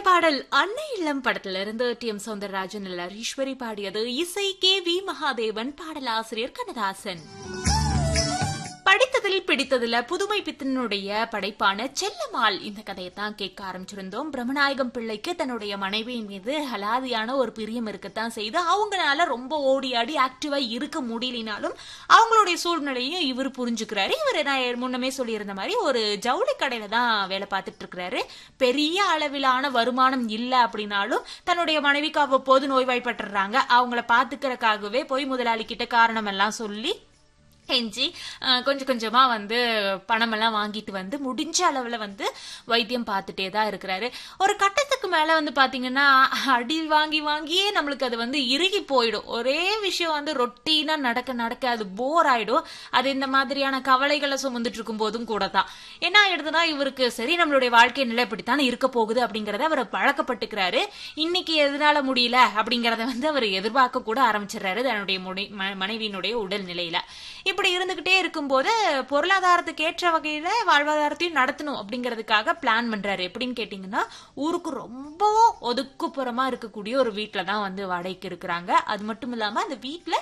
பாடல் அன்னை இல்லம் படத்துல இருந்து டி எம் சௌந்தரராஜன் எல்லார் ஈஸ்வரி பாடியது இசை கே வி மகாதேவன் பாடலாசிரியர் கண்ணதாசன் படித்ததில் பிடித்ததுல புதுமை பித்தனுடைய படைப்பான செல்லம்மாள் இந்த கதையை தான் கேட்க ஆரம்பிச்சிருந்தோம் பிரம்மநாயகம் பிள்ளைக்கு தன்னுடைய மனைவியின் மீது ஹலாதியான ஒரு பிரியம் இருக்கத்தான் செய்து அவங்களால ரொம்ப ஓடி ஆடி ஆக்டிவா இருக்க முடியலினாலும் அவங்களுடைய சூழ்நிலையும் இவர் புரிஞ்சுக்கிறாரு இவர் நான் முன்னமே சொல்லியிருந்த மாதிரி ஒரு ஜவுளி கடையில தான் வேலை பார்த்துட்டு இருக்கிறாரு பெரிய அளவிலான வருமானம் இல்லை அப்படின்னாலும் தன்னுடைய மனைவிக்கு அவ்வப்போது நோய்வாய்ப்பட்டுறாங்க அவங்கள பாத்துக்கிறதுக்காகவே போய் முதலாளி கிட்ட காரணம் எல்லாம் சொல்லி கெஞ்சி அஹ், கொஞ்சம் கொஞ்சமா வந்து பணமெல்லாம் வாங்கிட்டு வந்து முடிஞ்ச அளவுல வந்து வைத்தியம் பார்த்துட்டே தான் இருக்கிறாரு ஒரு கட்டத்துக்கு மேல வந்து பாத்தீங்கன்னா அடி வாங்கி வாங்கியே நம்மளுக்கு அது வந்து இறுகி போயிடும் ஒரே விஷயம் வந்து ரொட்டீனா நடக்க நடக்க அது போர் ஆயிடும் அது இந்த மாதிரியான கவலைகளை சுமந்துட்டு இருக்கும் போதும் கூட தான் என்ன ஆயிடுதுன்னா இவருக்கு சரி நம்மளுடைய வாழ்க்கை நிலை இப்படித்தானே இருக்க போகுது அப்படிங்கறத அவர் பழக்கப்பட்டுக்கிறாரு இன்னைக்கு எதனால முடியல அப்படிங்கறத வந்து அவர் எதிர்பார்க்க கூட ஆரம்பிச்சிடுறாரு தன்னுடைய முடி- ம- மனைவியினுடைய உடல் நிலையில இப்படி இருந்துகிட்டே இருக்கும்போது பொருளாதாரத்துக்கு ஏற்ற வகையில வாழ்வாதாரத்தையும் நடத்தணும் அப்படிங்கிறதுக்காக பிளான் பண்றாரு எப்படின்னு கேட்டீங்கன்னா ஊருக்கு ரொம்பவும் ஒதுக்குப்புறமா இருக்கக்கூடிய ஒரு வீட்டுல தான் வந்து வாடகைக்கு இருக்கிறாங்க அது மட்டும் இல்லாம அந்த வீட்டுல